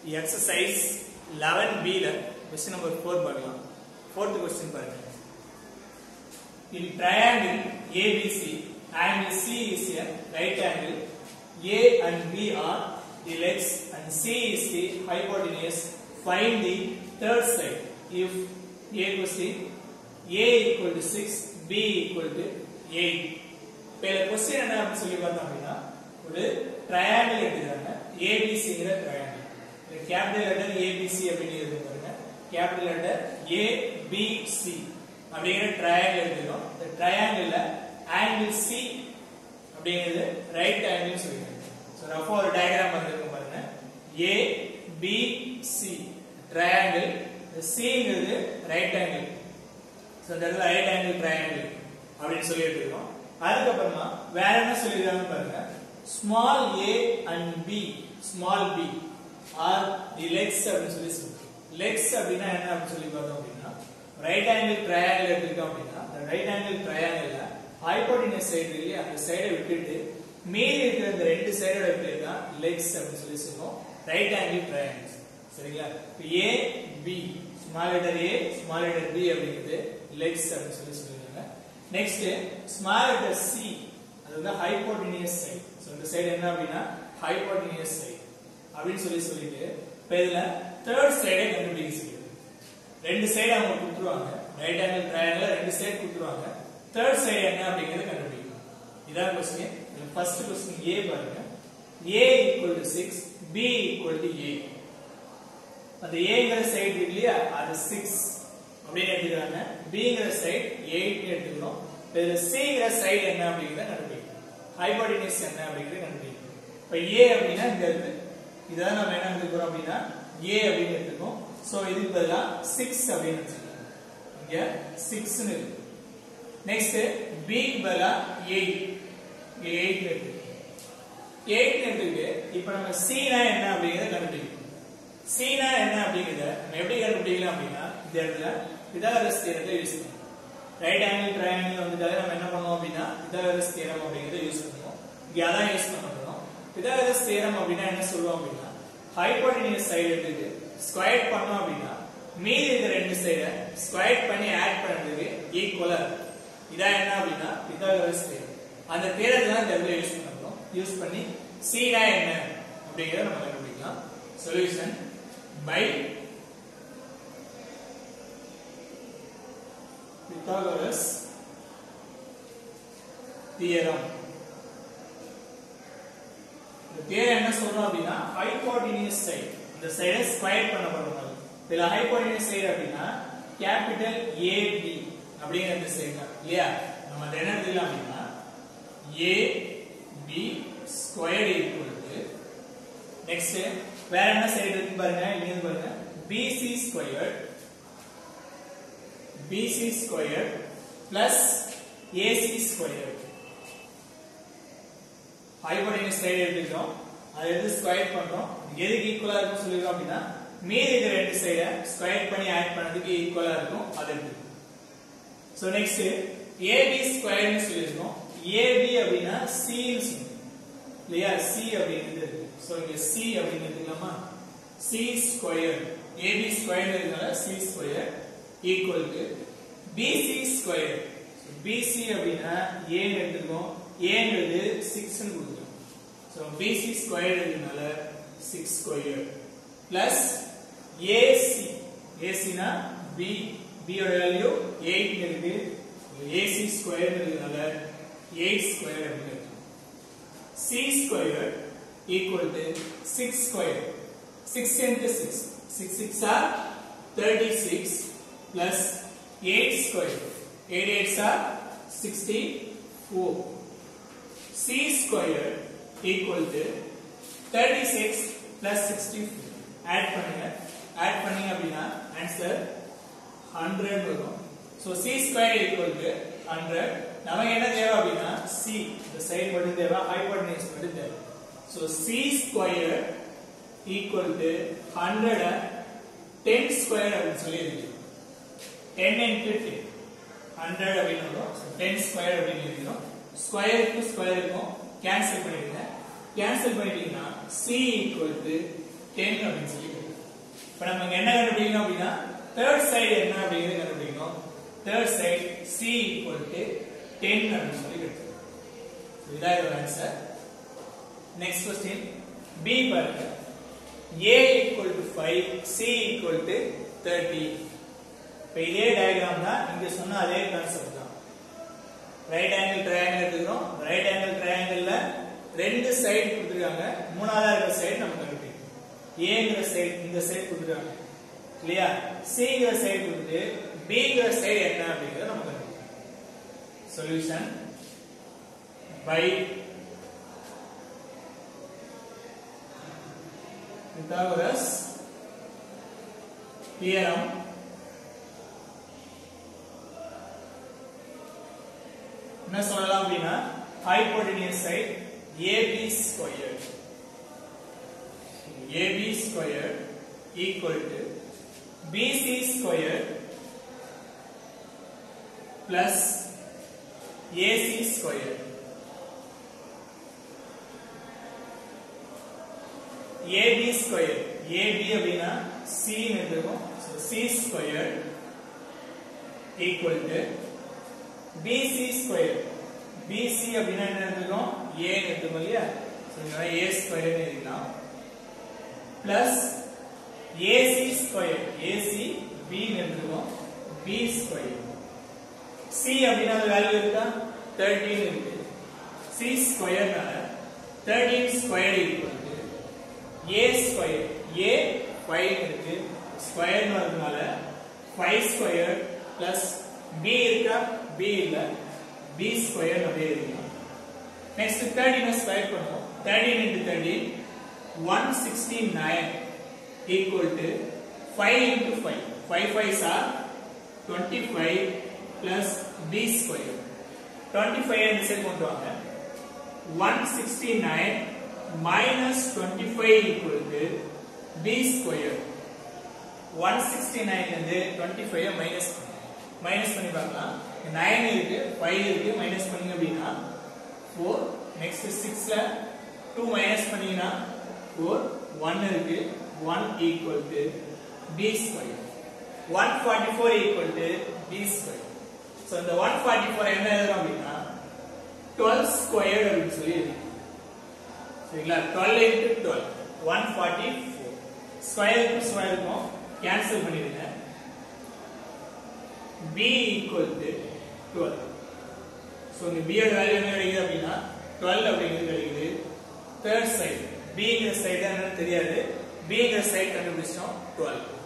Exercise eleven பில question number four பார்க்கலாம் fourth question பாருங்க In triangle ABC, angle C is a right angle. A and B are the legs and C is the hypotenuse. Find the third side. If A question A equal to 6, B equal to 8. இப்போ இந்த question என்ன அப்படின்னு சொல்லி பார்த்தோம் அப்படின்னா ஒரு triangle எடுத்துக்கிறாங்க ஏபிசிங்கிற ட்ரையாங்கிள் இந்த கேபிட்டல் லெட்டர் ஏபிசி அப்படின்னு இருக்கு பாருங்க கேபிட்டல் லெட்டர் ஏபிசி அப்படிங்கிற ட்ரையாங்கிள் எடுத்துக்கிறோம் இந்த ட்ரையாங்கிள்ல ஆங்கிள் சி அப்படிங்கிறது ரைட் ஆங்கிள் சொல்லியிருக்காங்க ஸோ ரஃபா ஒரு டயக்ராம் வந்திருக்கும் பாருங்க ஏ பி சி ட்ரையாங்கிள் சிங்கிறது ரைட் ஆங்கிள் ஸோ இந்த இடத்துல ரைட் ஆங்கிள் ட்ரையாங்கிள் அப்படின்னு சொல்லி எடுத்துக்கிறோம் அதுக்கப்புறமா வேற என்ன சொல்லியிருக்காங்க பாருங்க small A and B small B are the legs அப்படின்னு சொல்லி சொல்லுவோம் லெக்ஸ் அப்படின்னா என்ன அப்படின்னு சொல்லி பார்த்தோம் அப்படின்னா ரைட் ஆங்கிள் ட்ரையாங்கிள் எடுத்துக்கிட்டோம் அப்படின்னா அந்த ரைட் ஆங்கிள் ட்ரையாங்கிள்ல ஹைபோடினஸ் சைடு இல்லையா அந்த சைடை விட்டுட்டு மீதி இருக்கிற இந்த ரெண்டு சைடோட பேர் தான் லெக்ஸ் அப்படின்னு சொல்லி சொல்லுவோம் ரைட் ஆங்கிள் ட்ரையாங்கிள்ஸ் சரிங்களா இப்போ A B small letter A small letter B அப்படிங்கிறது லெக்ஸ் அப்படின்னு சொல்லி சொல்லிருக்காங்க நெக்ஸ்ட் ஸ்மால் லெட்டர் சி அது வந்து ஹைபோடினியஸ் சைடு ஸோ இந்த சைடு என்ன அப்படின்னா ஹைபோடினியஸ் சைடு அப்படின்னு சொல்லி சொல்லிட்டு இப்போ இதுல தேர்ட் சைடை கண்டுபிடிக்க சொல்லிடுது ரெண்டு சைடு அவங்க கொடுத்துருவாங்க ரைட் ஆங்கிள் ட்ரையாங்கிள் ரெண்டு சைடு கொடுத்துருவாங்க தேர்ட் சைடு என்ன அப்படிங்கறத கண்டுபிடிக்கணும் இதான் கொஸ்டின் ஃபர்ஸ்ட் கொஸ்டின் ஏ பாருங்க A equal to six B equal to A அந்த ஏங்கிற சைடு இருக்கு இல்லையா அது சிக்ஸ் அப்படின்னு எடுத்துக்கிறாங்க பிங்கிற சைடு எயிட் எடுத்துக்கிறோம் இதுல சிங்கிற சைடு என்ன அப்படிங்கிறத கண்டுபிடிக்கணும் ஹைபோடினிஸ் என்ன அப்படிங்கறத கண்டுபிடிக்கணும் இப்ப ஏ அப்படின்னா இங்க இருக்கு இதான் நம்ம என்ன எடுத்துக்கிறோம் அப்படின்னா ஏ அப்படின்னு எடுத்துக்கோம் சோ இதுக்கு பதிலா சிக்ஸ் அப்படின்னு வச்சுக்கலாம் இங்க சிக்ஸ்னு இருக்கு நெக்ஸ்ட் பி பதிலா எயிட் இங்க எயிட் இருக்கு எயிட் எடுத்துக்கிட்டு இப்ப நம்ம சீனா என்ன அப்படிங்கறத கண்டுபிடிக்கணும் சீனா என்ன அப்படிங்கறத நம்ம எப்படி கண்டுபிடிக்கலாம் அப்படின்னா இந்த இடத்துல பிதாகரஸ் தியரத்தை யூஸ் பண்ணுவோம் ரைட் ஆங்கிள் ட்ரையாங்கிள் வந்துட்டாலே நம்ம என்ன பண்ணுவோம் அப்படின்னா பிதாகரஸ் தியரம் அப்படிங்கறத யூஸ் பண்ணுவோம் இங்க அதான் யூஸ் பண்ண போறோம் பிதாகரஸ் தியரம் அப்படின்னா என்ன சொல்லுவோம் அப்படின்னா ஹைபோடெனியஸ் சைடு எடுத்துட்டு ஸ்கொயர் பண்ணோம் அப்படின்னா மீதி இருக்கிற ரெண்டு சைடை ஸ்கொயர் பண்ணி ஆட் பண்றதுக்கு ஈக்குவலா இருக்கும் இதான் என்ன அப்படின்னா பிதாகரஸ் தியரம் அந்த தியரத்தை தான் இந்த இடத்துல யூஸ் பண்ண போறோம் யூஸ் பண்ணி சீனா என்ன அப்படிங்கறத நம்ம கண்டுபிடிக்கலாம் சொல்யூஷன் பை பித்தாகரஸ் தியரம் இந்த தியரம் என்ன சொல்றோம் அப்படின்னா ஹைபோடெனியஸ் சைடு இந்த சைடை ஸ்கொயர் பண்ண போறோம் இதுல ஹைபோடெனியஸ் சைடு அப்படின்னா கேபிட்டல் ஏபி அப்படிங்கிற இந்த சைடு தான் இல்லையா நம்ம அதை என்ன எழுதலாம் அப்படின்னா A B square equal to next வேற என்ன சைடு இருக்கு பாருங்க இங்க இருந்து பாருங்க BC square BC square plus AC square hypotenuse side எடுத்துக்கிறோம் அதை எடுத்து ஸ்கொயர் பண்றோம் எதுக்கு ஈக்குவலா இருக்கும் சொல்லிருக்கோம் அப்படின்னா மீதி இருக்கிற ரெண்டு சைடை ஸ்கொயர் பண்ணி ஆட் பண்ணதுக்கு ஈக்குவலா இருக்கும் அதை எடுத்துக்கணும் சோ நெக்ஸ்ட் ஏபி ஸ்கொயர்னு சொல்லியிருக்கோம் ஏபி அப்படின்னா சின்னு சொல்லுவோம் இல்லையா சி அப்படிங்கிறது இருக்கு சோ இங்க சி அப்படின்னு எடுத்துக்கலாமா சி ஸ்கொயர் ஏபி ஸ்கொயர் இருக்கனால C square equal to BC square BC அப்படின்னா ஏன்னு எடுத்துக்கோம் ஏங்கிறது சிக்ஸ்னு கொடுக்குறோம் ஸோ பிசி ஸ்கொயர் இருக்கனால சிக்ஸ் ஸ்கொயர் பிளஸ் ஏசி ஏசினா பி பியோட வேல்யூ எயிட் இருக்கு ஏசி ஸ்கொயர் இருக்கனால எயிட் ஸ்கொயர் அப்படின்னு இருக்கு c square equal to 6 square 6 into 6 6 6 are 36 plus 8 square 8 8s are 64 c square equal to 36 plus 64 add பண்ணுங்க add பண்ணீங்க அப்படின்னா ஆன்சர் 100 வரும் so c square equal to 100 நமக்கு என்ன தேவை அப்படின்னா c இந்த சைடு மட்டும் தேவை ஹைபோடெனியூஸ் மட்டும் தேவை so c square equal to 100 10 square அப்படின்னு சொல்லி இருக்கு 10 into 10 100 அப்படின்னு வரும் So, 10 ஸ்கொயர் அப்படின்னு எழுதிடும் ஸ்கொயருக்கு ஸ்கொயருக்கும் கேன்சல் பண்ணிடுங்க கேன்சல் பண்ணிட்டீங்கன்னா c equal to 10 அப்படின்னு சொல்லி இப்போ நம்ம இங்க என்ன கண்டுபிடிக்கணும் அப்படின்னா தேர்ட் சைடு என்ன அப்படிங்கிறது கண்டுபிடிக்கணும் third side C equal to ten அப்படின்னு சொல்லி கிடைச்சது இதான் இதோட ஆன்சர் நெக்ஸ்ட் கொஸ்டின் பி பாருங்க a equal to five C equal to thirty இப்போ இதே டயக்ராம் தான் இங்க சொன்ன அதே கான்செப்ட் தான் ரைட் ஆங்கிள் ட்ரையாங்கிள் எடுத்துக்கிறோம் ரைட் ஆங்கிள் ட்ரையாங்கிள்ல ரெண்டு சைடு கொடுத்துருக்காங்க மூணாவதா இருக்கிற சைடு நம்ம கண்டுபிடிக்கணும் ஏங்கிற சைடு இந்த சைடு கொடுத்துருக்காங்க இல்லையா சிங்கிற சைடு கொடுத்துட்டு பிங்கிற சைடு என்ன அப்படிங்கறத நம்ம கண்டுபிடிக்கணும் சொல்யூஷன் பை Pythagoras theorem என்ன சொல்லலாம் அப்படின்னா hypotenuse side AB squared AB squared equal to BC squared plus AC squared AB squared AB அப்படின்னா C ன்னு எடுத்துக்கோம் so C squared equal to BC square BC அப்படின்னா என்ன எடுத்துக்கோம் A ன்னு எடுத்துக்கோம் இல்லையா so இதனால A square ன்னு எழுதிக்கலாம் plus AC square AC B ன்னு எடுத்துக்கோம் B square C அப்படின்னா அது வேல்யூ இருக்கா 13 இருக்கு C ஸ்கொயர்னால 13 square equal to A square A 5 இருக்கு ஸ்கொயர் வரதுனால 5 ஸ்கொயர் பிளஸ் B இருக்கா B இல்ல B ஸ்கொயர் அப்படியே இருக்கு நெக்ஸ்ட் 13 ஸ்கொயர் பண்ணுவோம் 13 into 13 169 equal to 5 into 5 5 5s are 25 plus B square 25 இந்த சைடு கொண்டு வாங்க 169 minus 25 equal to B square 169 இருந்து 25 மைனஸ் மைனஸ் பண்ணி பார்க்கலாம் 9 இருக்கு 5 இருக்கு மைனஸ் பண்ணீங்க அப்படின்னா 4 நெக்ஸ்ட் 6ல 2 மைனஸ் பண்ணீங்கன்னா 4 1 இருக்கு 1 equal to B square 144 equal to B square so இந்த 144 என்ன எழுதுறோம் அப்படின்னா 12 squared அப்படின்னு சொல்லி எழுதுறோம் சரிங்களா 12 into 12 144 ஸ்கொயர் ஸ்கொயர் இருக்கும் கேன்சல் பண்ணிடுங்க b equal to 12 ஸோ இந்த b யோட வேல்யூ என்ன கிடைக்குது அப்படின்னா 12 அப்படிங்கிறது கிடைக்குது தேர்ட் சைடு bங்கிற சைடு என்னன்னு தெரியாது bங்கிற சைடு கண்டுபிடிச்சிட்டோம் 12